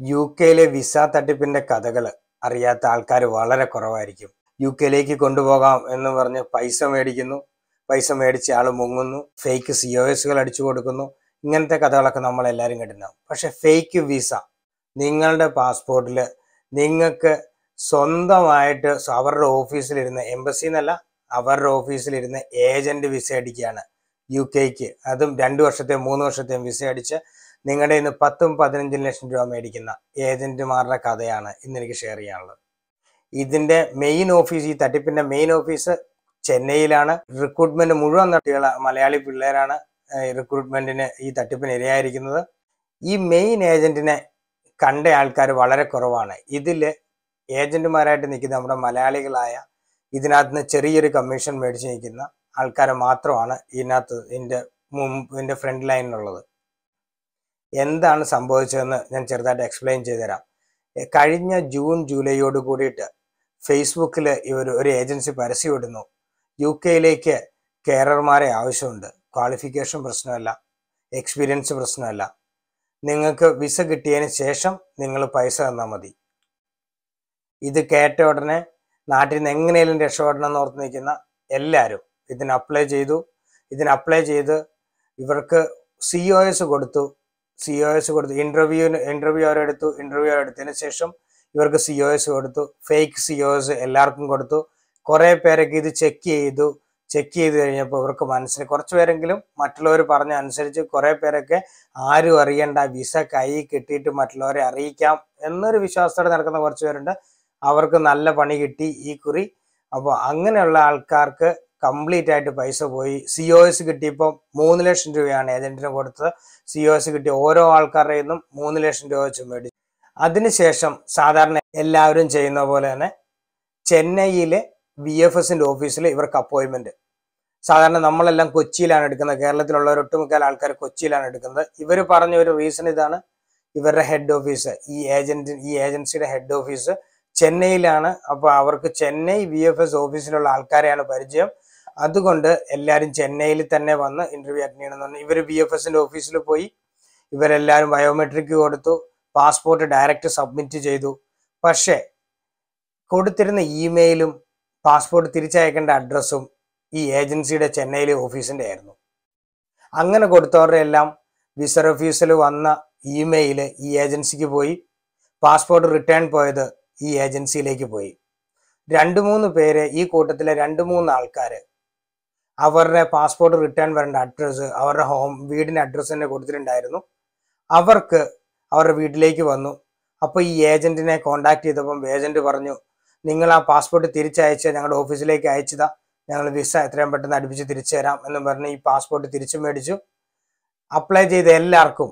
U കെയിലെ visa തട്ടിപ്പിന്റെ കഥകൾ അറിയാത്ത ആൾക്കാർ വളരെ കുറവായിരിക്കും യു കെയിലേക്ക് കൊണ്ടുപോകാം എന്ന് പറഞ്ഞ് പൈസ മേടിക്കുന്നു പൈസ മേടിച്ച ആൾ മുങ്ങുന്നു ഫേക്ക് സി ഒ എസുകൾ അടിച്ചു കൊടുക്കുന്നു ഇങ്ങനത്തെ കഥകളൊക്കെ നമ്മൾ എല്ലാവരും കേട്ടിട്ടുണ്ടാവും പക്ഷെ ഫേക്ക് വിസ നിങ്ങളുടെ പാസ്പോർട്ടിൽ നിങ്ങൾക്ക് സ്വന്തമായിട്ട് അവരുടെ ഓഫീസിലിരുന്ന് എംബസി എന്നല്ല അവരുടെ ഓഫീസിലിരുന്ന് ഏജന്റ് വിസ അടിക്കുകയാണ് യു കെക്ക് അതും രണ്ട് വർഷത്തെ മൂന്ന് വർഷത്തെയും വിസ അടിച്ച് നിങ്ങളുടെ ഇന്ന് പത്തും പതിനഞ്ചും ലക്ഷം രൂപ മേടിക്കുന്ന ഏജന്റുമാരുടെ കഥയാണ് ഇന്ന് എനിക്ക് ഷെയർ ചെയ്യാനുള്ളത് ഇതിന്റെ മെയിൻ ഓഫീസ് ഈ തട്ടിപ്പിന്റെ മെയിൻ ഓഫീസ് ചെന്നൈയിലാണ് റിക്രൂട്ട്മെന്റ് മുഴുവൻ തട്ടികള മലയാളി പിള്ളേരാണ് റിക്രൂട്ട്മെന്റിന് ഈ തട്ടിപ്പിന് ഇരയായിരിക്കുന്നത് ഈ മെയിൻ ഏജന്റിനെ കണ്ട ആൾക്കാർ വളരെ കുറവാണ് ഇതിൽ ഏജന്റുമാരായിട്ട് നിൽക്കുന്ന നമ്മുടെ മലയാളികളായ ഇതിനകത്ത് നിന്ന് ചെറിയൊരു കമ്മീഷൻ മേടിച്ച് നിൽക്കുന്ന ആൾക്കാരെ മാത്രമാണ് ഇതിനകത്ത് ഇതിന്റെ മുമ്പ് ഇതിന്റെ ഫ്രണ്ട് ലൈനിലുള്ളത് എന്താണ് സംഭവിച്ചതെന്ന് ഞാൻ ചെറുതായിട്ട് എക്സ്പ്ലെയിൻ ചെയ്തുതരാം എ, കഴിഞ്ഞ ജൂൺ ജൂലൈയോട് കൂടിയിട്ട് ഫേസ്ബുക്കിൽ ഇവർ ഒരു ഏജൻസി പരസ്യം ഇടുന്നു യു കെയിലേക്ക് കെയറർമാരെ ആവശ്യമുണ്ട് ക്വാളിഫിക്കേഷൻ പ്രശ്നമല്ല എക്സ്പീരിയൻസ് പ്രശ്നമല്ല നിങ്ങൾക്ക് വിസ കിട്ടിയതിന് ശേഷം നിങ്ങൾ പൈസ തന്നാൽ മതി ഇത് കേട്ട ഉടനെ നാട്ടിൽ നിന്ന് എങ്ങനെയും രക്ഷപ്പെടണം എന്ന് ഓർത്ത് നിൽക്കുന്ന എല്ലാവരും ഇതിന് അപ്ലൈ ചെയ്തു ഇതിന് അപ്ലൈ ചെയ്ത് ഇവർക്ക് സി ഒ എസ് കൊടുത്തു സി ഒ എസ് കൊടുത്തു ഇന്റർവ്യൂവിന് ഇന്റർവ്യൂ അവരെടുത്തു ഇന്റർവ്യൂ അവരെടുത്തതിന് ശേഷം ഇവർക്ക് സി ഒ എസ് കൊടുത്തു ഫേക്ക് സി ഒ എസ് എല്ലാവർക്കും കൊടുത്തു കുറെ പേരൊക്കെ ഇത് ചെക്ക് ചെയ്തു ചെക്ക് ചെയ്ത് കഴിഞ്ഞപ്പോൾ ഇവർക്ക് മനസ്സിലായി കുറച്ച് പേരെങ്കിലും മറ്റുള്ളവർ പറഞ്ഞ അനുസരിച്ച് കുറെ പേരൊക്കെ ആരും അറിയണ്ട വിസ കൈ കിട്ടിയിട്ട് മറ്റുള്ളവരെ അറിയിക്കാം എന്നൊരു വിശ്വാസത്തോടെ നടക്കുന്ന കുറച്ച് പേരുണ്ട് അവർക്ക് നല്ല പണി കിട്ടി ഈ കുറി അപ്പോൾ അങ്ങനെയുള്ള ആൾക്കാർക്ക് കംപ്ലീറ്റ് ആയിട്ട് പൈസ പോയി സി ഒ എസ് കിട്ടിയപ്പോൾ മൂന്ന് ലക്ഷം രൂപയാണ് ഏജന്റിന് കൊടുത്തത് സി ഒ എസ് കിട്ടിയ ഓരോ ആൾക്കാരുടെ നിന്നും മൂന്ന് ലക്ഷം രൂപ വെച്ച് മേടിച്ചു അതിനുശേഷം സാധാരണ എല്ലാവരും ചെയ്യുന്ന പോലെ തന്നെ ചെന്നൈയിലെ വി എഫ് എസിന്റെ ഓഫീസിൽ ഇവർക്ക് അപ്പോയിന്റ്മെന്റ് സാധാരണ നമ്മളെല്ലാം കൊച്ചിയിലാണ് എടുക്കുന്നത് കേരളത്തിലുള്ള ഒരു ഒട്ടുമുക്കാൽ ആൾക്കാർ കൊച്ചിയിലാണ് എടുക്കുന്നത് ഇവർ പറഞ്ഞ ഒരു റീസൺ ഇതാണ് ഇവരുടെ ഹെഡ് ഓഫീസ് ഈ ഏജന്റ് ഈ ഏജൻസിയുടെ ഹെഡ് ഓഫീസ് ചെന്നൈയിലാണ് അപ്പോൾ അവർക്ക് ചെന്നൈ വി എഫ് എസ് ഓഫീസിലുള്ള ആൾക്കാരെയാണ് പരിചയം അതുകൊണ്ട് എല്ലാവരും ചെന്നൈയിൽ തന്നെ വന്ന് ഇന്റർവ്യൂ അറ്റൻഡ് ചെയ്യണമെന്ന് പറഞ്ഞു ഇവർ വി എഫ് എസിന്റെ ഓഫീസിൽ പോയി ഇവരെല്ലാവരും ബയോമെട്രിക് കൊടുത്തു പാസ്പോർട്ട് ഡയറക്റ്റ് സബ്മിറ്റ് ചെയ്തു പക്ഷേ കൊടുത്തിരുന്ന ഇമെയിലും പാസ്പോർട്ട് തിരിച്ചയക്കേണ്ട അഡ്രസ്സും ഈ ഏജൻസിയുടെ ചെന്നൈയിലെ ഓഫീസിന്റെ ആയിരുന്നു അങ്ങനെ കൊടുത്തവരുടെ എല്ലാം വിസ ഓഫീസിൽ വന്ന ഇമെയിൽ ഈ ഏജൻസിക്ക് പോയി പാസ്പോർട്ട് റിട്ടേൺ പോയത് ഈ ഏജൻസിയിലേക്ക് പോയി രണ്ട് മൂന്ന് പേര് ഈ കൂട്ടത്തിലെ രണ്ട് മൂന്ന് ആൾക്കാർ അവരുടെ പാസ്പോർട്ട് റിട്ടേൺ വരേണ്ട അഡ്രസ്സ് അവരുടെ ഹോം വീടിന്റെ അഡ്രസ്സ് തന്നെ കൊടുത്തിട്ടുണ്ടായിരുന്നു അവർക്ക് അവരുടെ വീട്ടിലേക്ക് വന്നു അപ്പോൾ ഈ ഏജന്റിനെ കോണ്ടാക്ട് ചെയ്തപ്പം ഏജന്റ് പറഞ്ഞു നിങ്ങൾ ആ പാസ്പോർട്ട് തിരിച്ചയച്ച് ഞങ്ങളുടെ ഓഫീസിലേക്ക് അയച്ചതാ ഞങ്ങൾ വിസ എത്രയും പെട്ടെന്ന് അടുപ്പിച്ച് തിരിച്ചു തരാം എന്ന് പറഞ്ഞ് ഈ പാസ്പോർട്ട് തിരിച്ചു മേടിച്ചു അപ്ലൈ ചെയ്ത എല്ലാവർക്കും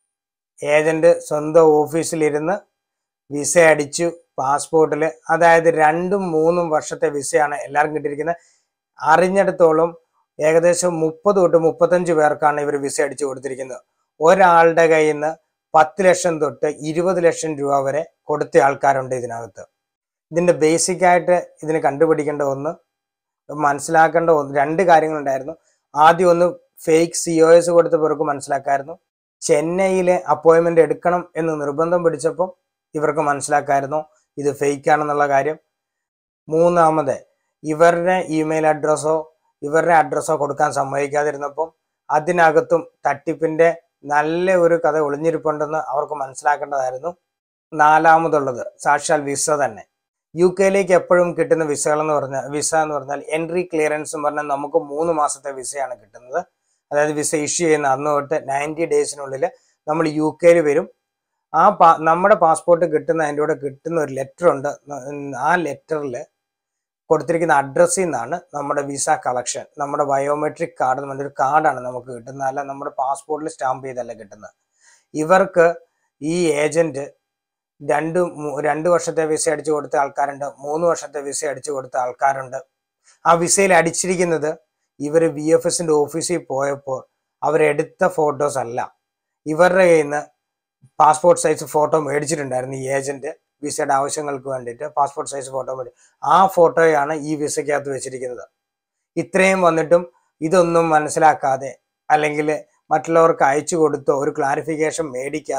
ഏജന്റ് സ്വന്തം ഓഫീസിലിരുന്ന് വിസ അടിച്ചു പാസ്പോർട്ടിൽ അതായത് രണ്ടും മൂന്നും വർഷത്തെ വിസയാണ് എല്ലാവർക്കും കിട്ടിയിരിക്കുന്നത് അറിഞ്ഞിടത്തോളം ഏകദേശം മുപ്പത് തൊട്ട് മുപ്പത്തഞ്ച് പേർക്കാണ് ഇവർ വിസ അടിച്ചു കൊടുത്തിരിക്കുന്നത് ഒരാളുടെ കയ്യിൽ നിന്ന് പത്ത് ലക്ഷം തൊട്ട് ഇരുപത് ലക്ഷം രൂപ വരെ കൊടുത്ത ആൾക്കാരുണ്ട് ഇതിനകത്ത് ഇതിന്റെ ബേസിക് ആയിട്ട് ഇതിന് കണ്ടുപിടിക്കേണ്ട ഒന്ന് മനസ്സിലാക്കേണ്ട ഒന്ന് രണ്ട് കാര്യങ്ങളുണ്ടായിരുന്നു ആദ്യം ഒന്ന് ഫേക്ക് സി ഒ എസ് കൊടുത്തവർക്ക് മനസ്സിലാക്കായിരുന്നു ചെന്നൈയിലെ അപ്പോയിന്റ്മെന്റ് എടുക്കണം എന്ന് നിർബന്ധം പിടിച്ചപ്പോൾ ഇവർക്ക് മനസ്സിലാക്കായിരുന്നു ഇത് ഫേക്ക് ആണെന്നുള്ള കാര്യം മൂന്നാമത് ഇവരുടെ ഇമെയിൽ അഡ്രസ്സോ ഇവരുടെ അഡ്രസ്സോ കൊടുക്കാൻ സമ്മതിക്കാതിരുന്നപ്പം അതിനകത്തും തട്ടിപ്പിന്റെ നല്ല ഒരു കഥ ഒളിഞ്ഞിരിപ്പുണ്ടെന്ന് അവർക്ക് മനസ്സിലാക്കേണ്ടതായിരുന്നു നാലാമതുള്ളത് സാക്ഷാൽ വിസ തന്നെ യു കെയിലേക്ക് എപ്പോഴും കിട്ടുന്ന വിസകൾ എന്ന് പറഞ്ഞാൽ വിസ എന്ന് പറഞ്ഞാൽ എൻട്രി ക്ലിയറൻസ് എന്ന് പറഞ്ഞാൽ നമുക്ക് മൂന്ന് മാസത്തെ വിസയാണ് കിട്ടുന്നത് അതായത് വിസ ഇഷ്യൂ ചെയ്യുന്ന അന്ന് തൊട്ട് നയൻറ്റി ഡേയ്സിനുള്ളിൽ നമ്മൾ യു കെയിൽ വരും ആ പാ നമ്മുടെ പാസ്പോർട്ട് കിട്ടുന്ന അതിൻ്റെ കൂടെ കിട്ടുന്ന ഒരു ലെറ്റർ ഉണ്ട് ആ ലെറ്ററിൽ കൊടുത്തിരിക്കുന്ന അഡ്രസ്സിൽ നിന്നാണ് നമ്മുടെ വിസ കളക്ഷൻ നമ്മുടെ ബയോമെട്രിക് കാർഡ് എന്ന് പറഞ്ഞൊരു കാർഡാണ് നമുക്ക് കിട്ടുന്നത് അല്ല നമ്മുടെ പാസ്പോർട്ടിൽ സ്റ്റാമ്പ് ചെയ്തല്ല കിട്ടുന്നത് ഇവർക്ക് ഈ ഏജന്റ് രണ്ട് മൂ- രണ്ട് വർഷത്തെ വിസ അടിച്ചു കൊടുത്ത ആൾക്കാരുണ്ട് മൂന്ന് വർഷത്തെ വിസ അടിച്ചു കൊടുത്ത ആൾക്കാരുണ്ട് ആ വിസയിൽ അടിച്ചിരിക്കുന്നത് ഇവർ വി എഫ് എസിന്റെ ഓഫീസിൽ പോയപ്പോൾ അവരെടുത്ത ഫോട്ടോസ് അല്ല ഇവരുടെ കയ്യിൽ നിന്ന് പാസ്പോർട്ട് സൈസ് ഫോട്ടോ മേടിച്ചിട്ടുണ്ടായിരുന്നു ഈ ഏജന്റ് വിസയുടെ ആവശ്യങ്ങൾക്ക് വേണ്ടിയിട്ട് പാസ്പോർട്ട് സൈസ് ഫോട്ടോ മേടി ആ ഫോട്ടോയാണ് ഈ വിസയ്ക്കകത്ത് വെച്ചിരിക്കുന്നത് ഇത്രയും വന്നിട്ടും ഇതൊന്നും മനസ്സിലാക്കാതെ അല്ലെങ്കിൽ മറ്റുള്ളവർക്ക് അയച്ചു കൊടുത്തോ ഒരു ക്ലാരിഫിക്കേഷൻ മേടിക്കാതെ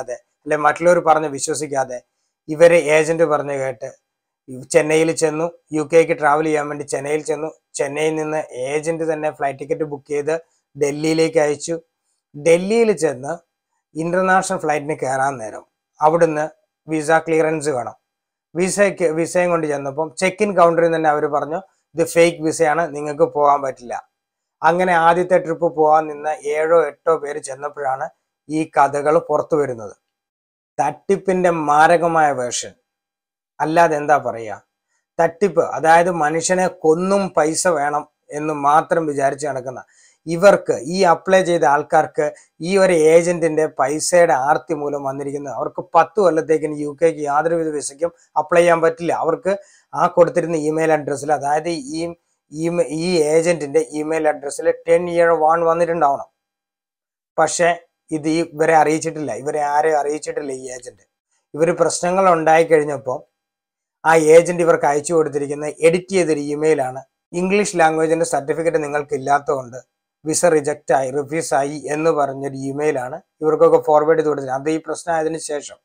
അല്ലെ മറ്റുള്ളവർ പറഞ്ഞ് വിശ്വസിക്കാതെ ഇവരെ ഏജന്റ് പറഞ്ഞു കേട്ട് ചെന്നൈയിൽ ചെന്നു യു കെക്ക് ട്രാവൽ ചെയ്യാൻ വേണ്ടി ചെന്നൈയിൽ ചെന്നു ചെന്നൈയിൽ നിന്ന് ഏജന്റ് തന്നെ ഫ്ലൈറ്റ് ടിക്കറ്റ് ബുക്ക് ചെയ്ത് ഡൽഹിയിലേക്ക് അയച്ചു ഡൽഹിയിൽ ചെന്ന് ഇന്റർനാഷണൽ ഫ്ലൈറ്റിന് കയറാൻ നേരം അവിടുന്ന് വിസ ക്ലിയറൻസ് വേണം വിസയ്ക്ക് വിസയും കൊണ്ട് ചെന്നപ്പം ചെക്ക് ഇൻ കൗണ്ടറിൽ തന്നെ അവർ പറഞ്ഞു ഇത് ഫേക്ക് വിസയാണ് നിങ്ങൾക്ക് പോകാൻ പറ്റില്ല അങ്ങനെ ആദ്യത്തെ ട്രിപ്പ് പോകാൻ നിന്ന ഏഴോ എട്ടോ പേര് ചെന്നപ്പോഴാണ് ഈ കഥകൾ പുറത്തു വരുന്നത് തട്ടിപ്പിന്റെ മാരകമായ വേർഷൻ അല്ലാതെ എന്താ പറയുക തട്ടിപ്പ് അതായത് മനുഷ്യനെ കൊന്നും പൈസ വേണം എന്ന് മാത്രം വിചാരിച്ച് നടക്കുന്ന ഇവർക്ക് ഈ അപ്ലൈ ചെയ്ത ആൾക്കാർക്ക് ഈ ഒരു ഏജന്റിന്റെ പൈസയുടെ ആർത്തി മൂലം വന്നിരിക്കുന്നത് അവർക്ക് പത്ത് കൊല്ലത്തേക്കിന് യു കെക്ക് യാതൊരുവിധ വിസയ്ക്കും അപ്ലൈ ചെയ്യാൻ പറ്റില്ല അവർക്ക് ആ കൊടുത്തിരുന്ന ഇമെയിൽ അഡ്രസ്സിൽ അതായത് ഈ ഈ- ഈ ഏജന്റിന്റെ ഇമെയിൽ അഡ്രസ്സിൽ ടെൻ ഇയർ വാൺ വന്നിട്ടുണ്ടാവണം പക്ഷെ ഇത് ഈ ഇവരെ അറിയിച്ചിട്ടില്ല ഇവരെ ആരെയും അറിയിച്ചിട്ടില്ല ഈ ഏജന്റ് ഇവർ പ്രശ്നങ്ങൾ ഉണ്ടായി കഴിഞ്ഞപ്പോൾ ആ ഏജന്റ് ഇവർക്ക് അയച്ചു കൊടുത്തിരിക്കുന്ന എഡിറ്റ് ചെയ്തൊരു ഇമെയിലാണ് ഇംഗ്ലീഷ് ലാംഗ്വേജിന്റെ സർട്ടിഫിക്കറ്റ് നിങ്ങൾക്ക് ഇല്ലാത്തതുകൊണ്ട് വിസ റിജക്റ്റ് ആയി റിഫ്യൂസ് ആയി എന്ന് പറഞ്ഞൊരു ഇമെയിലാണ് ഇവർക്കൊക്കെ ഫോർവേഡ് ചെയ്ത് കൊടുത്തത് അത് ഈ പ്രശ്നമായതിനു ശേഷം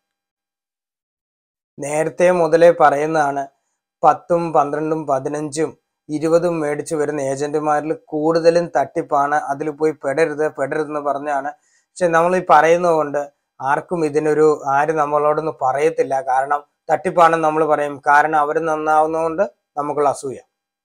നേരത്തെ മുതലേ പറയുന്നതാണ് പത്തും പന്ത്രണ്ടും പതിനഞ്ചും ഇരുപതും മേടിച്ച് വരുന്ന ഏജന്റുമാരിൽ കൂടുതലും തട്ടിപ്പാണ് അതിൽ പോയി പെടരുത് പെടരുതെന്ന് പറഞ്ഞാണ് പക്ഷെ നമ്മൾ ഈ പറയുന്നത് കൊണ്ട് ആർക്കും ഇതിനൊരു ആരും നമ്മളോടൊന്നും പറയത്തില്ല കാരണം തട്ടിപ്പാണെന്ന് നമ്മൾ പറയും കാരണം അവർ നന്നാവുന്നതുകൊണ്ട് നമുക്കുള്ള അസൂയ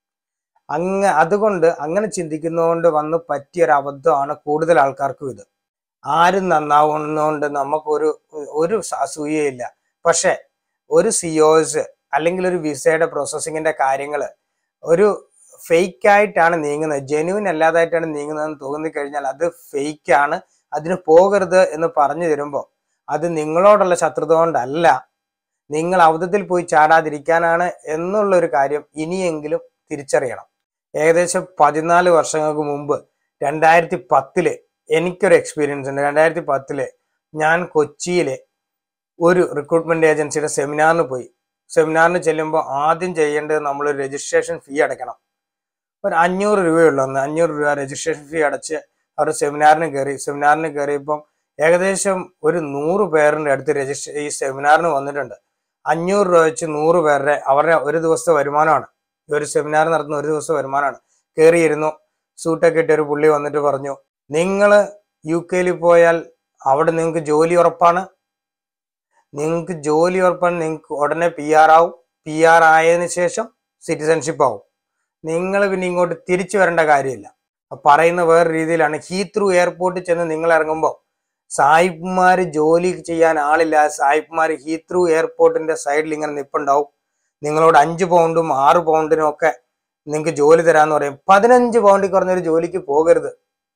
അങ്ങ അതുകൊണ്ട് അങ്ങനെ ചിന്തിക്കുന്നതുകൊണ്ട് വന്ന് പറ്റിയൊരു അബദ്ധമാണ് കൂടുതൽ ആൾക്കാർക്കും ഇത് ആരും നന്നാവുന്നതുകൊണ്ട് നമുക്കൊരു ഒരു അസൂയയില്ല പക്ഷെ ഒരു സിയോസ് അല്ലെങ്കിൽ ഒരു വിസയുടെ പ്രോസസ്സിങ്ങിന്റെ കാര്യങ്ങൾ ഒരു ഫേക്ക് ആയിട്ടാണ് നീങ്ങുന്നത് ജെന്യൂൻ അല്ലാതായിട്ടാണ് നീങ്ങുന്നതെന്ന് തോന്നി കഴിഞ്ഞാൽ അത് ഫേക്ക് ആണ് അതിന് പോകരുത് എന്ന് പറഞ്ഞു തരുമ്പോൾ അത് നിങ്ങളോടുള്ള ശത്രുത കൊണ്ടല്ല നിങ്ങൾ അബദ്ധത്തിൽ പോയി ചാടാതിരിക്കാനാണ് എന്നുള്ള ഒരു കാര്യം ഇനിയെങ്കിലും തിരിച്ചറിയണം ഏകദേശം പതിനാല് വർഷങ്ങൾക്ക് മുമ്പ് രണ്ടായിരത്തി പത്തില് എനിക്കൊരു എക്സ്പീരിയൻസ് ഉണ്ട് രണ്ടായിരത്തി പത്തില് ഞാൻ കൊച്ചിയിലെ ഒരു റിക്രൂട്ട്മെന്റ് ഏജൻസിയുടെ സെമിനാറിന് പോയി സെമിനാറിന് ചെല്ലുമ്പോൾ ആദ്യം ചെയ്യേണ്ടത് നമ്മൾ രജിസ്ട്രേഷൻ ഫീ അടയ്ക്കണം ഒരു അഞ്ഞൂറ് രൂപയുള്ളൂ അന്ന് അഞ്ഞൂറ് രൂപ രജിസ്ട്രേഷൻ ഫീ അടച്ച് അവർ സെമിനാറിന് കയറി സെമിനാറിന് കയറിയപ്പം ഏകദേശം ഒരു നൂറ് പേരുടെ അടുത്ത് രജിസ്റ്റർ ഈ സെമിനാറിന് വന്നിട്ടുണ്ട് അഞ്ഞൂറ് രൂപ വെച്ച് നൂറ് പേരുടെ അവരുടെ ഒരു ദിവസത്തെ വരുമാനമാണ് ഈ ഒരു സെമിനാർ നടത്തുന്ന ഒരു ദിവസത്തെ വരുമാനമാണ് കയറിയിരുന്നു സൂട്ടൊക്കെ ഇട്ട് ഒരു പുള്ളി വന്നിട്ട് പറഞ്ഞു നിങ്ങൾ യു കെയിൽ പോയാൽ അവിടെ നിങ്ങൾക്ക് ജോലി ഉറപ്പാണ് നിങ്ങൾക്ക് ജോലി ഉറപ്പാണ് നിങ്ങൾക്ക് ഉടനെ പി ആർ ആവും പി ആർ ആയതിനു ശേഷം സിറ്റിസൺഷിപ്പ് ആവും നിങ്ങൾ പിന്നെ ഇങ്ങോട്ട് തിരിച്ചു വരേണ്ട കാര്യമില്ല അപ്പൊ പറയുന്ന വേറെ രീതിയിലാണ് ഹീത്രൂ എയർപോർട്ടിൽ ചെന്ന് നിങ്ങൾ ഇറങ്ങുമ്പോൾ സായിപ്പ്മാര് ജോലി ചെയ്യാൻ ആളില്ല സായിപ്പ്മാര് ഹീത്രൂ എയർപോർട്ടിന്റെ സൈഡിൽ ഇങ്ങനെ നിപ്പുണ്ടാവും നിങ്ങളോട് അഞ്ച് പൗണ്ടും ആറ് പൗണ്ടിനും ഒക്കെ നിങ്ങൾക്ക് ജോലി തരാന്ന് പറയും പതിനഞ്ച് പൗണ്ടിൽ കുറഞ്ഞൊരു ജോലിക്ക് പോകരുത്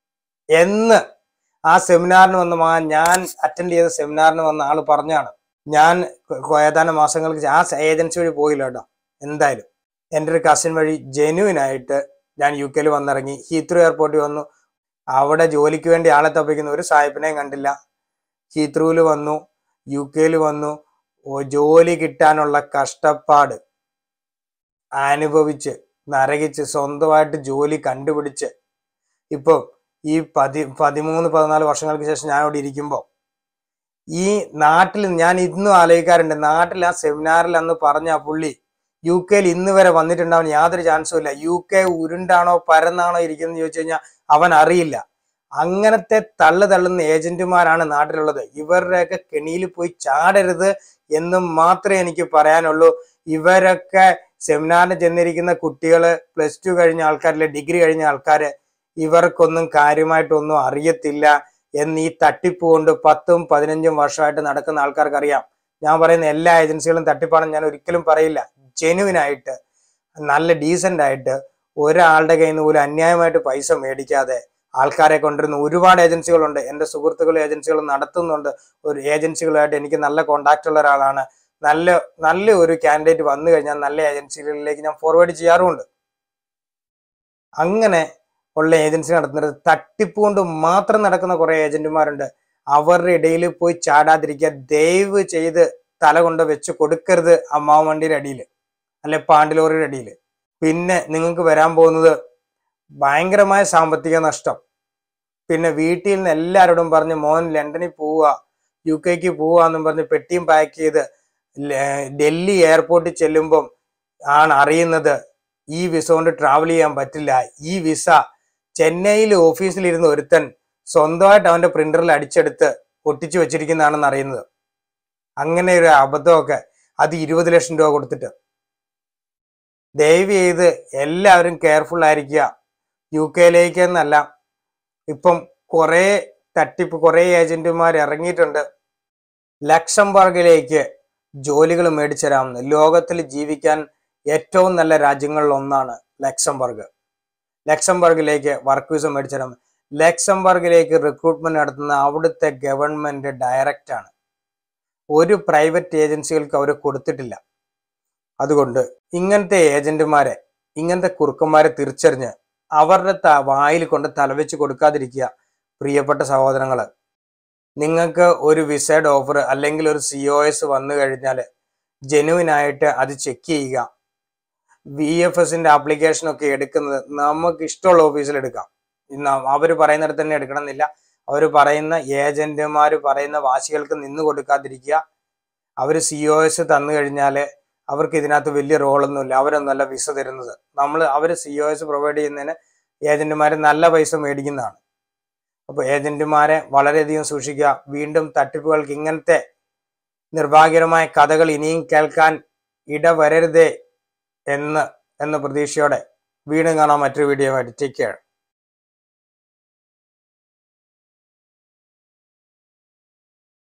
എന്ന് ആ സെമിനാറിന് വന്ന മാ ഞാൻ അറ്റൻഡ് ചെയ്ത സെമിനാറിന് വന്ന ആള് പറഞ്ഞാണ് ഞാൻ കൊ- ഏതാനും മാസങ്ങൾക്ക് ശേ- ആ ഏജൻസി വഴി പോയില്ല കേട്ടോ എന്തായാലും എൻ്റെ ഒരു കസിൻ വഴി ജെന്യൂൻ ആയിട്ട് ഞാൻ യു കെയിൽ വന്നിറങ്ങി ഹീത്രൂ എയർപോർട്ടിൽ വന്നു അവിടെ ജോലിക്ക് വേണ്ടി ആളെ തപ്പിക്കുന്ന ഒരു സാഹിബിനെയും കണ്ടില്ല ഹീത്രൂവിൽ വന്നു യു കെയിൽ വന്നു ഓ ജോലി കിട്ടാനുള്ള കഷ്ടപ്പാട് അനുഭവിച്ച് നരകിച്ച് സ്വന്തമായിട്ട് ജോലി കണ്ടുപിടിച്ച് ഇപ്പം ഈ പതി പതിമൂന്ന് പതിനാല് വർഷങ്ങൾക്ക് ശേഷം ഞാൻ അവിടെ ഇരിക്കുമ്പോൾ ഈ നാട്ടിൽ ഞാൻ ഇന്നും ആലോചിക്കാറുണ്ട് നാട്ടിൽ ആ സെമിനാറിൽ അന്ന് പറഞ്ഞ ആ പുള്ളി യു കെയിൽ ഇന്ന് വരെ വന്നിട്ടുണ്ടാവാൻ യാതൊരു ചാൻസും ഇല്ല യു കെ ഉരുണ്ടാണോ പരന്നാണോ ഇരിക്കുന്നത് ചോദിച്ചു കഴിഞ്ഞാൽ അവൻ അറിയില്ല അങ്ങനത്തെ തള്ളു തള്ളുന്ന ഏജന്റുമാരാണ് നാട്ടിലുള്ളത് ഇവരുടെയൊക്കെ കെണിയിൽ പോയി ചാടരുത് എന്ന് മാത്രമേ എനിക്ക് പറയാനുള്ളൂ ഇവരൊക്കെ സെമിനാറിന് ചെന്നിരിക്കുന്ന കുട്ടികള് പ്ലസ് ടു കഴിഞ്ഞ ആൾക്കാരിലെ ഡിഗ്രി കഴിഞ്ഞ ആൾക്കാര് ഇവർക്കൊന്നും കാര്യമായിട്ടൊന്നും അറിയത്തില്ല എന്ന് ഈ തട്ടിപ്പ് കൊണ്ട് പത്തും പതിനഞ്ചും വർഷമായിട്ട് നടക്കുന്ന ആൾക്കാർക്ക് അറിയാം ഞാൻ പറയുന്ന എല്ലാ ഏജൻസികളും തട്ടിപ്പാണെന്ന് ഞാൻ ഒരിക്കലും പറയില്ല ജെനുവിൻ ആയിട്ട് നല്ല ഡീസന്റ് ആയിട്ട് ഒരാളുടെ കയ്യിൽ നിന്ന് പോലും അന്യായമായിട്ട് പൈസ മേടിക്കാതെ ആൾക്കാരെ കൊണ്ടുവരുന്ന ഒരുപാട് ഏജൻസികളുണ്ട് എൻ്റെ സുഹൃത്തുക്കൾ ഏജൻസികൾ നടത്തുന്നുണ്ട് ഒരു ഏജൻസികളുമായിട്ട് എനിക്ക് നല്ല കോണ്ടാക്ട് ഉള്ള ഒരാളാണ് നല്ല നല്ല ഒരു കാൻഡിഡേറ്റ് വന്നു കഴിഞ്ഞാൽ നല്ല ഏജൻസികളിലേക്ക് ഞാൻ ഫോർവേഡ് ചെയ്യാറുമുണ്ട് അങ്ങനെ ഉള്ള ഏജൻസി നടത്തുന്നത് തട്ടിപ്പ് കൊണ്ട് മാത്രം നടക്കുന്ന കുറെ ഏജന്റുമാരുണ്ട് അവരുടെ ഇടയിൽ പോയി ചാടാതിരിക്കുക ദയവ് ചെയ്ത് തല കൊണ്ട് വെച്ച് കൊടുക്കരുത് അമ്മാവൻ വണ്ടിയുടെ അടിയിൽ അല്ലെ പാണ്ടിലോറിയുടെ അടിയിൽ പിന്നെ നിങ്ങൾക്ക് വരാൻ പോകുന്നത് ഭയങ്കരമായ സാമ്പത്തിക നഷ്ടം പിന്നെ വീട്ടിൽ നിന്ന് എല്ലാവരോടും പറഞ്ഞ് മോൻ ലണ്ടനിൽ പോവുക യു കെക്ക് പോവാന്നും പറഞ്ഞ് പെട്ടിയും പാക്ക് ചെയ്ത് ല- ഡൽഹി എയർപോർട്ടിൽ ചെല്ലുമ്പം ആണ് അറിയുന്നത് ഈ വിസ കൊണ്ട് ട്രാവൽ ചെയ്യാൻ പറ്റില്ല ഈ വിസ ചെന്നൈയിൽ ഓഫീസിലിരുന്ന് ഒരുത്തൻ സ്വന്തമായിട്ട് അവന്റെ പ്രിന്ററിൽ അടിച്ചെടുത്ത് ഒട്ടിച്ചു വെച്ചിരിക്കുന്നതാണെന്ന് അറിയുന്നത് അങ്ങനെ ഒരു അബദ്ധമൊക്കെ അത് ഇരുപത് ലക്ഷം രൂപ കൊടുത്തിട്ട് ദയവ് ചെയ്ത് എല്ലാവരും കെയർഫുൾ ആയിരിക്കുക യു കെയിലേക്ക് എന്നല്ല ഇപ്പം കുറേ തട്ടിപ്പ് കുറേ ഏജന്റുമാർ ഇറങ്ങിയിട്ടുണ്ട് ലക്സംബർഗിലേക്ക് ജോലികൾ മേടിച്ചരാമെന്ന് ലോകത്തിൽ ജീവിക്കാൻ ഏറ്റവും നല്ല രാജ്യങ്ങളിൽ ഒന്നാണ് ലക്സംബർഗ് ലക്സംബർഗിലേക്ക് വർക്ക് വിസ മേടിച്ചരാം ലക്സംബർഗിലേക്ക് റിക്രൂട്ട്മെന്റ് നടത്തുന്ന അവിടുത്തെ ഗവൺമെന്റ് ഡയറക്റ്റ് ആണ് ഒരു പ്രൈവറ്റ് ഏജൻസികൾക്ക് അവർ കൊടുത്തിട്ടില്ല അതുകൊണ്ട് ഇങ്ങനത്തെ ഏജന്റുമാരെ ഇങ്ങനത്തെ കുറുക്കന്മാരെ തിരിച്ചറിഞ്ഞ് അവരുടെ ത- വായിൽ കൊണ്ട് തലവെച്ച് കൊടുക്കാതിരിക്കുക പ്രിയപ്പെട്ട സഹോദരങ്ങള് നിങ്ങൾക്ക് ഒരു വിസയുടെ ഓഫർ അല്ലെങ്കിൽ ഒരു സി ഒ എസ് വന്നു കഴിഞ്ഞാൽ ജെനുവിൻ ആയിട്ട് അത് ചെക്ക് ചെയ്യുക വി എഫ് എസിന്റെ ആപ്ലിക്കേഷൻ ഒക്കെ എടുക്കുന്നത് നമുക്ക് ഇഷ്ടമുള്ള ഓഫീസിൽ എടുക്കാം അവർ പറയുന്നിടത്ത് തന്നെ എടുക്കണം എന്നില്ല അവർ പറയുന്ന ഏജന്റുമാർ പറയുന്ന വാശികൾക്ക് നിന്ന് കൊടുക്കാതിരിക്കുക അവർ സി ഒ എസ് തന്നു കഴിഞ്ഞാൽ അവർക്ക് ഇതിനകത്ത് വലിയ റോളൊന്നുമില്ല അവരൊന്നല്ല വിസ തരുന്നത് നമ്മൾ അവർ സി ഒ എസ് പ്രൊവൈഡ് ചെയ്യുന്നതിന് ഏജന്റുമാർ നല്ല പൈസ മേടിക്കുന്നതാണ് അപ്പോൾ ഏജന്റുമാരെ വളരെയധികം സൂക്ഷിക്കുക വീണ്ടും തട്ടിപ്പുകൾക്ക് ഇങ്ങനത്തെ നിർഭാഗ്യകരമായ കഥകൾ ഇനിയും കേൾക്കാൻ ഇടവരരുതേ എന്ന് എന്ന പ്രതീക്ഷയോടെ വീണ്ടും കാണാം മറ്റൊരു വീഡിയോ ആയിട്ട് ടേക്ക് കെയർ